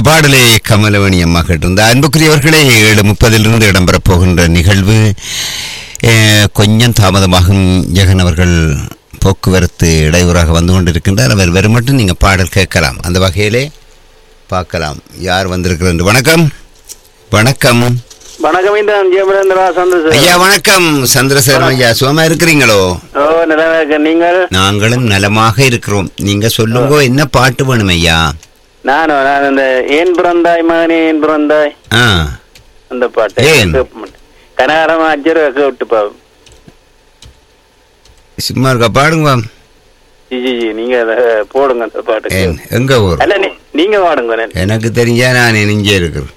பாடலே கமலவணி அம்மா கேட்டிருந்த அன்புக்குரியவர்களே ஏழு முப்பதிலிருந்து இடம்பெறப் போகின்ற நிகழ்வு அஹ், கொஞ்சம் தாமதமாகும் ஜெகன் அவர்கள் போக்குவரத்து இடையூறாக வந்து கொண்டிருக்கின்றார் அவர் வெறும் மட்டும் நீங்கள் பாடல் கேட்கலாம் அந்த வகையிலே பார்க்கலாம் யார் வந்திருக்கிறது வணக்கம் வணக்கம் வணக்கம் இந்த ஜெயமரேந்திரா சந்தோஷ் ஐயா வணக்கம் சந்திரசேகரன் ஐயா சுகமா இருக்கிறீங்களோ ஓ நல்லா இருக்க நீங்கள் நாங்களும் நலமாக இருக்கிறோம் நீங்க சொல்லுங்க என்ன பாட்டு வேணும் ஐயா நானும் நான் இந்த ஏன் பிறந்தாய் மகனே ஏன் பிறந்தாய் ஆ அந்த பாட்டு ஏன்? கனகாரமா அஜர் கேட்டு பாவம் சும்மா இருக்கா பாடுங்க ஜி ஜி ஜி நீங்க அதை போடுங்க அந்த பாட்டுக்கு ஏன், எங்க ஊர் அல்ல நீ- நீங்க பாடுங்க நான். எனக்கு தெரிஞ்சா நான் இங்கே இருக்கிறேன்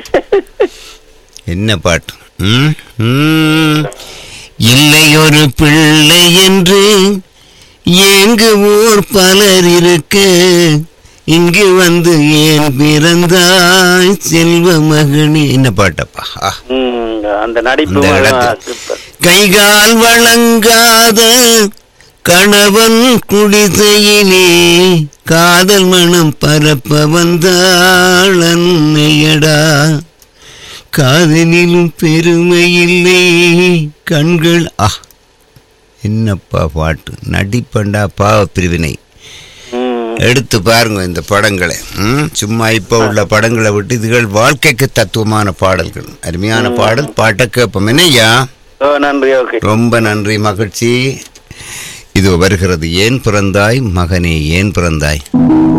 என்ன பாட்டு ம்? ம். இல்லை ஒரு பிள்ளை என்று ஏங்குவோர் பலர் இருக்க இங்கு வந்து ஏன் பிறந்தாய் செல்வ மகனே என்ன பாட்டப்பா ஆ. ம், அந்த நடிப்பு இந்த நல்லா இடத்து- super. கைகால் வழங்காத கணவன் குடிசையிலே காதல் மனம் பரப்ப வந்தாள் அன்னையடா காதலிலும் பெருமை இல்லை கண்கள் ஆ என்னப்பா பாட்டு நடிப்பண்டா பாவ பிரிவினை ம், எடுத்து பாருங்க இந்த படங்களை ம், சும்மா இப்போ உள்ள படங்களை விட்டு இதுகள் வாழ்க்கைக்கு தத்துவமான பாடல்கள் அருமையான பாடல் பாட்டை கேட்போம் என்னய்யா ஓ நன்றி ஓகே ரொம்ப நன்றி மகிழ்ச்சி இது வருகிறது ஏன் பிறந்தாய் மகனே ஏன் பிறந்தாய்